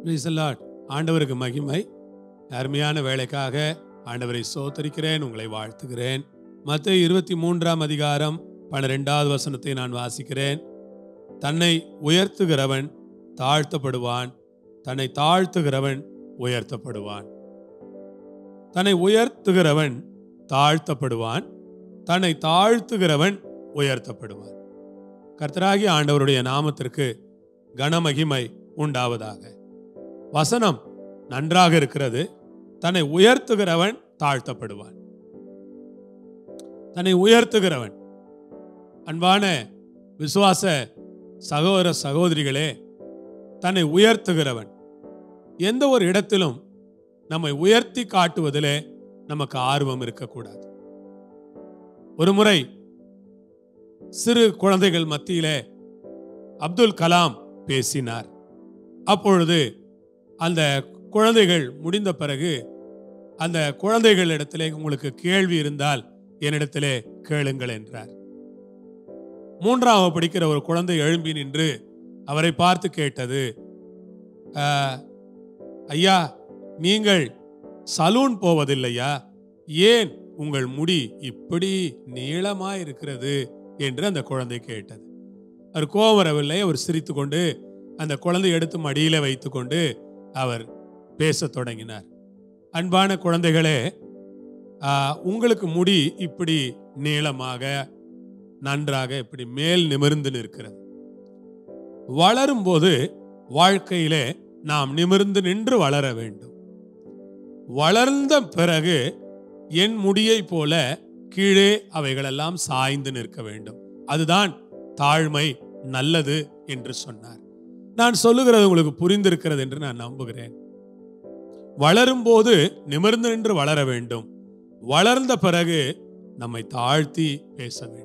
Praise the Lord. ஆண்டவருக்கு மகிமை அருமையான வேலைக்காக ஆண்டவரை சோத்தரிக்கிறேன் உங்களை வாழ்த்துகிறேன் மத்த இருபத்தி மூன்றாம் அதிகாரம் பன்னிரெண்டாவது வசனத்தை நான் வாசிக்கிறேன் தன்னை உயர்த்துகிறவன் தாழ்த்தப்படுவான் தன்னை தாழ்த்துகிறவன் உயர்த்தப்படுவான் தன்னை உயர்த்துகிறவன் தாழ்த்தப்படுவான் தன்னை தாழ்த்துகிறவன் உயர்த்தப்படுவான் கர்த்தராகிய ஆண்டவருடைய நாமத்திற்கு கனமகிமை உண்டாவதாக வசனம் நன்றாக இருக்கிறது தன்னை உயர்த்துகிறவன் தாழ்த்தப்படுவான் தன்னை உயர்த்துகிறவன் அன்பான விசுவாச சகோதர சகோதரிகளே தன்னை உயர்த்துகிறவன் எந்த ஒரு இடத்திலும் நம்மை உயர்த்தி காட்டுவதிலே நமக்கு ஆர்வம் இருக்கக்கூடாது ஒரு முறை சிறு குழந்தைகள் மத்தியிலே அப்துல் கலாம் பேசினார் அப்பொழுது அந்த குழந்தைகள் முடிந்த பிறகு அந்த குழந்தைகளிடத்திலே உங்களுக்கு கேள்வி இருந்தால் என்னிடத்திலே கேளுங்கள் என்றார் மூன்றாவது படிக்கிற ஒரு குழந்தை எழும்பி நின்று அவரை பார்த்து கேட்டது "ஆஹ், ஐயா நீங்கள் சலூன் போவதில்லையா ஏன் உங்கள் முடி இப்படி நீளமா இருக்கிறது என்று அந்த குழந்தை கேட்டது அவர் கோபம் வரவில்லை அவர் சிரித்துக்கொண்டு அந்த குழந்தை எடுத்து மடியில வைத்துக்கொண்டு அவர் பேசத் தொடங்கினார் அன்பான குழந்தைகளே ஆஹ், உங்களுக்கு முடி இப்படி நீளமாக நன்றாக இப்படி மேல் நிமிர்ந்து நிற்கிறது வளரும் போது வாழ்க்கையிலே நாம் நிமிர்ந்து நின்று வளர வேண்டும் வளர்ந்த பிறகு என் முடியைப் போல கீழே அவைகளெல்லாம் சாய்ந்து நிற்க வேண்டும் அதுதான் தாழ்மை நல்லது என்று சொன்னார் நான் சொல்லுகிறது உங்களுக்கு புரிந்திருக்கிறது என்று நான் நம்புகிறேன் வளரும் போது நிமிர்ந்து நின்று வளர வேண்டும் வளர்ந்த பிறகு நம்மை தாழ்த்தி பேச வேண்டும்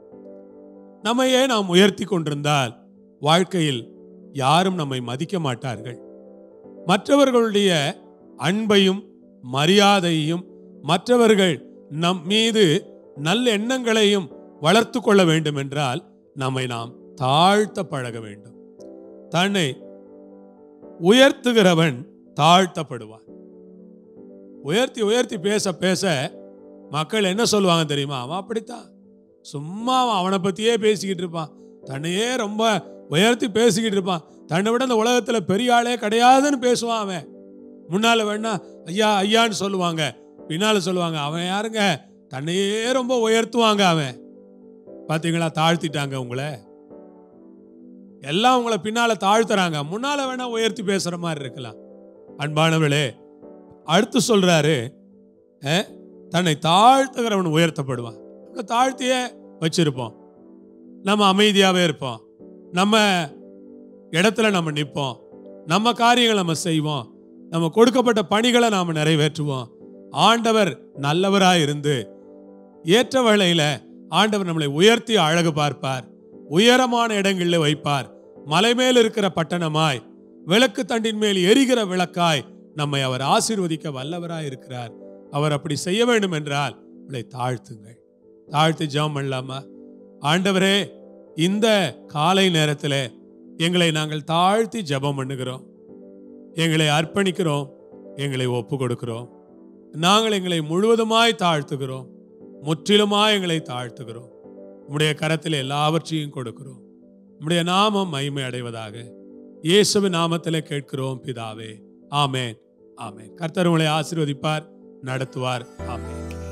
நம்மையே நாம் உயர்த்தி கொண்டிருந்தால் வாழ்க்கையில் யாரும் நம்மை மதிக்க மாட்டார்கள் மற்றவர்களுடைய அன்பையும் மரியாதையையும் மற்றவர்கள் நம் மீது நல்ல எண்ணங்களையும் வளர்த்து கொள்ள வேண்டும் என்றால் நம்மை நாம் தாழ்த்த பழக வேண்டும் தன்னை உயர்த்துகிறவன் தாழ்த்தப்படுவான் உயர்த்தி உயர்த்தி பேச பேச மக்கள் என்ன சொல்லுவாங்க தெரியுமா அவன் அப்படித்தான் சும்மா அவன் அவனை பத்தியே பேசிக்கிட்டு இருப்பான் தன்னையே ரொம்ப உயர்த்தி பேசிக்கிட்டு இருப்பான் தன்னை விட இந்த உலகத்துல பெரிய ஆளே கிடையாதுன்னு பேசுவான் அவன் முன்னால வேணா ஐயா ஐயான்னு சொல்லுவாங்க பின்னால சொல்லுவாங்க அவன் யாருங்க தன்னையே ரொம்ப உயர்த்துவாங்க அவன் பாத்தீங்களா தாழ்த்திட்டாங்க உங்களை எல்லாம் உங்களை பின்னால தாழ்த்துறாங்க முன்னால வேணா உயர்த்தி பேசுற மாதிரி இருக்கலாம் அன்பானவளே அடுத்து சொல்றாரு அஹ், தன்னை தாழ்த்துகிறவன் உயர்த்தப்படுவான் நம்மளை தாழ்த்தியே வச்சிருப்போம் நம்ம அமைதியாவே இருப்போம் நம்ம இடத்துல நம்ம நிற்போம் நம்ம காரியங்களை நம்ம செய்வோம் நம்ம கொடுக்கப்பட்ட பணிகளை நாம் நிறைவேற்றுவோம் ஆண்டவர் நல்லவராய் இருந்து ஏற்ற வேளையில ஆண்டவர் நம்மளை உயர்த்தி அழகு பார்ப்பார் உயரமான இடங்களில் வைப்பார் மலை மேல் இருக்கிற பட்டணமாய் விளக்கு தண்டின் மேல் எரிகிற விளக்காய் நம்மை அவர் ஆசீர்வதிக்க வல்லவராய் இருக்கிறார் அவர் அப்படி செய்ய வேண்டும் என்றால் உங்களை தாழ்த்துங்கள் தாழ்த்தி ஜெபம் பண்ணலாமா ஆண்டவரே இந்த காலை நேரத்தில் எங்களை நாங்கள் தாழ்த்தி ஜெபம் பண்ணுகிறோம் எங்களை அர்ப்பணிக்கிறோம் எங்களை ஒப்பு கொடுக்கிறோம் நாங்கள் எங்களை முழுவதுமாய் தாழ்த்துகிறோம் முற்றிலுமாய் எங்களை தாழ்த்துகிறோம் உம்முடைய கரத்தில் எல்லாவற்றையும் கொடுக்கிறோம் உம்முடைய நாமம் மகிமை அடைவதாக இயேசுவின் நாமத்தில் கேட்கிறோம் பிதாவே ஆமென் ஆமென் கர்த்தர் உங்களை ஆசீர்வதிப்பார் நடத்துவார் ஆமென்